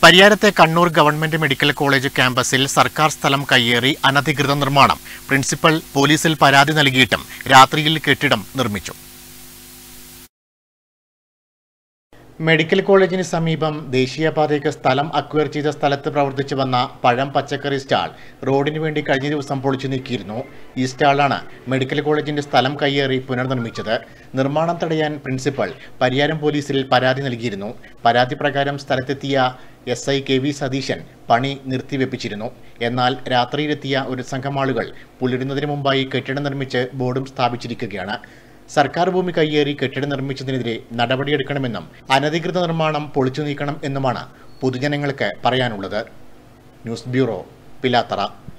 പരിയാരത്തെ Kannur government medical college ക്യാമ്പസിൽ സർക്കാർ സ്ഥലം കയ്യേറി അനധികൃത നിർമ്മാണം പ്രിൻസിപ്പൽ പോലീസിൽ പരാതി നൽകിയിട്ടും രാത്രിയിൽ കെട്ടിടം നിർമ്മിച്ചു മെഡിക്കൽ കോളേജിന് സമീപം ദേശീയപാതയ്ക്ക് സ്ഥലം അക്വയർ ചെയ്ത സ്ഥലത്ത് പ്രവർത്തിച്ചു വന്ന പഴം പച്ചക്കറി സ്റ്റാൾ റോഡിന് വേണ്ടി കഴിഞ്ഞ ദിവസം പൊളിച്ചു നീക്കിയിരുന്നു ഈ സ്റ്റാളാണ് മെഡിക്കൽ കോളേജിന്റെ സ്ഥലം കയ്യേറി പുനർനിർമ്മിച്ചത് നിർമ്മാണം തടയാൻ പ്രിൻസിപ്പൽ പരിയാരം പോലീസിൽ പരാതി നൽകിയിരുന്നു പരാതി പ്രകാരം സ്ഥലത്തെത്തിയ S I K V Satheesan പണി നിർത്തിവെപ്പിച്ചിരുന്നു എന്നാൽ രാത്രിയിലെത്തിയ ഒരു സംഘം ആളുകൾ പുലരുന്നതിന് മുമ്പായി കെട്ടിടം നിർമ്മിച്ച് ബോർഡും സ്ഥാപിച്ചിരിക്കുകയാണ് സർക്കാർ ഭൂമി കയ്യേറി കെട്ടിടം നിർമ്മിച്ചതിനെതിരെ നടപടിയെടുക്കണമെന്നും അനധികൃത നിർമ്മാണം പൊളിച്ചു നീക്കണം എന്നുമാണ് പൊതുജനങ്ങൾക്ക് പറയാനുള്ളത് ന്യൂസ് ബ്യൂറോ പിലാത്തറ